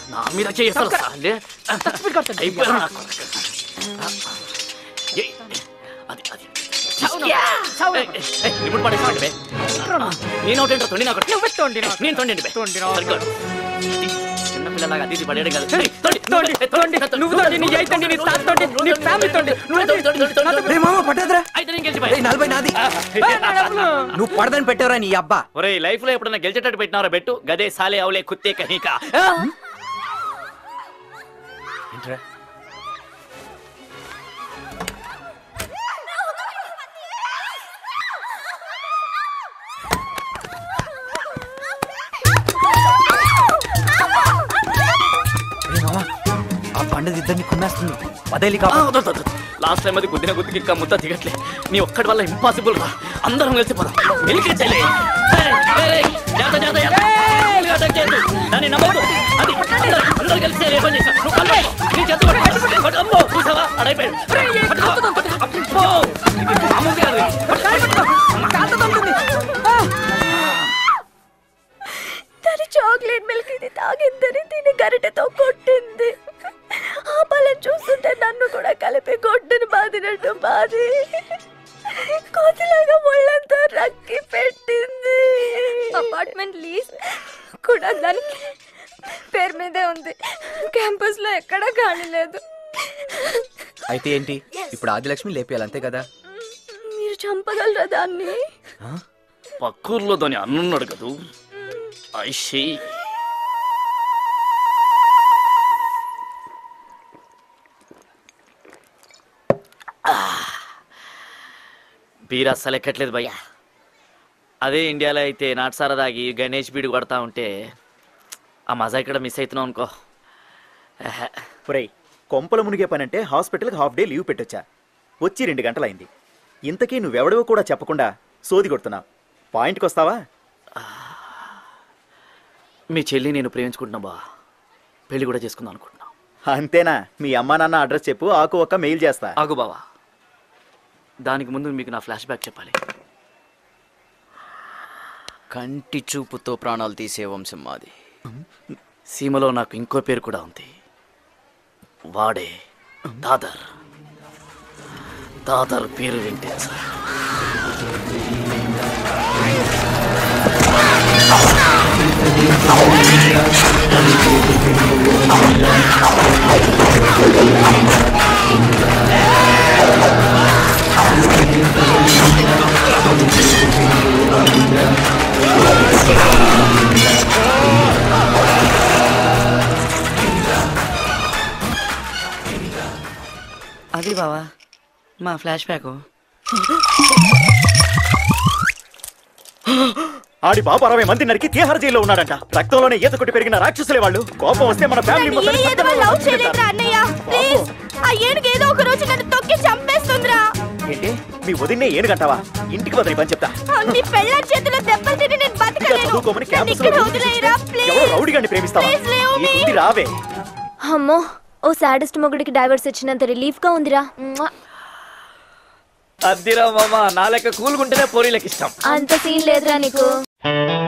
నా మీద చేస్తారు సాలే అయిపోయారు నాకు ఏ, అది అది ఏయ్, ఏయ్, ఏయ్, ఇప్పుడు పడేసి బే నేను ఒకటి తొండి నాకు నేను తొండి బే సరిగ్గా. చిన్నపిల్లలాగా అది ఇది పడేయడం కాదు ఏయ్, తొండి, తొండి, ఏయ్, తొండి, నువ్వు తొండి, నీ అయ్య తొండి, నీ తాత తొండి, నీ ఫ్యామిలీ తొండి, నువ్వు తొండి, తొండి, తొండి, తొండి, తొండి. రే మామ పట్టేద్రా అయితే నేను గెలిచిపోయా. రేయ్, నలభై నాది నువ్వు పడదని పెట్టావురా నీ అబ్బా ఒరేయ్ లైఫ్ లో ఎప్పుడన్నా గెలిచేటట్టు పెట్టినారా బెట్టు గదే సాలే అవులే కుత్తే కహీకా ఏంట్రా రే మామ ఆ పండుగ ఇద్దరిని కుమ్మేస్తుంది పదేలి ఆ, వద్దు, వద్దు, వద్దు. లాస్ట్ టైం అది గుద్దిన గుద్దికి ఇంకా ముద్ద దిగట్లే నీ ఒక్కడి వల్ల ఇంపాసిబుల్ రా అందరం కలిసి పోదాం వెలికి చెల్లే ఏయ్, ఏయ్, ఏయ్, జాగ్రత్త, జాగ్రత్త, జాగ్రత్త. ఫుల్గా attack చేయొద్దు. దాన్ని నమ్మొద్దు. అది అందరూ- అందరూ కలిసి ఏ పని చేశారు. నువ్వు కళ్ళు మూసుకో. నీ చేతులు పట్టు. పట్టు, అమ్మో, చూసావా? అడైపోయాడు. పట్టుకో, పట్టుకో. అమ్మో, ఇది మామూలుది కాదు ఇది. తను చాక్లెట్ మిల్క్ ఇది తాగిందని దీని గరిటెతో కొట్టింది ఆ పళ్ళని చూస్తుంటే నన్ను కూడా కలిపి కొట్టుని బాదినట్టు బాది కోతిలాగా ఒళ్ళంతా రక్కి పెట్టింది అపార్ట్మెంట్ లీజ్ కూడా దాని పేరు మీదే ఉంది క్యాంపస్ లో ఎక్కడా ఖాళీ లేదు అయితే ఏంటి ఇప్పుడు ఆదిలక్ష్మి లేపేయాలి అంతే కదా మీరు చంపగలరా దాన్ని పక్కూర్లో దాని అన్నున్నాడు కదూ ఐషి బీర్ అస్సలు ఎక్కట్లేదు భయ్యా అదే ఇండియాలో అయితే నాటుసారా దాగి గణేష్ బీడు కొడతా ఉంటే ఆ మజా ఇక్కడ మిస్ అవుతున్నాం అనుకో ఎహె. ఒరేయ్ కొంపల మునిగే పనంటే హాస్పిటల్కి హాఫ్ డే లీవ్ పెట్టొచ్చా వచ్చి రెండు గంటలైంది ఇంతకీ నువ్వెవడవో కూడా చెప్పకుండా సోది కొడుతున్నావు పాయింట్కి వస్తావా మీ చెల్లి నేను ప్రేమించుకుంటున్నా బా పెళ్లి కూడా చేసుకుందాం అనుకుంటున్నా అంతేనా మీ అమ్మా నాన్న అడ్రస్ చెప్పు ఆకు ఒక్క మెయిల్ చేస్తా ఆగు బావా దానికి ముందు మీకు నా ఫ్లాష్ బ్యాక్ చెప్పాలి కంటి చూపుతో ప్రాణాలు తీసే వంశం మాది సీమలో నాకు ఇంకో పేరు కూడా ఉంది వాడే దాదర్ దాదర్ పేరు వింటే సార్ అది బావా మా ఫ్లాష్ బ్యాక్ ఆడి బాబు అరవై మంది నరికి తీహార జైల్లో ఉన్నాడంట రక్తంలోనే ఈత కొట్టి పెరిగిన రాక్షసులే వాళ్ళు కోపం వస్తే మన ఫ్యామిలీ నన్ను ఏ ఏదో లవ్ చేయలేదురా అన్నయ్య ప్లీజ్ ఆ ఏనుగు ఏదో ఒక రోజు నన్ను తొక్కి చంపేస్తుందిరా ఏంటి మీ వదిన్నే ఏనుగంటావా ఇంటికి వదిలి పని చెప్తా నీ పెళ్ళాం చేతిలో దెబ్బలు తిని నేను ఇంకా బతకలేను చదువుకోమని నన్ను క్యాంపస్ ఇక్కడ వదిలేయరా ప్లీజ్ ఎవరో రౌడీగాన్ని ప్రేమిస్తావా Please leave me. ఈ బుద్ధి రావే అమ్మో ఓ సాడెస్ట్ మొగుడికి డైవర్స్ ఇచ్చినంత రిలీఫ్ గా ఉందిరా అద్దిరా మామ నా లెక్క కూలుకుంటేనే పోరీలకు ఇష్టం అంత సీన్ లేదురా నీకు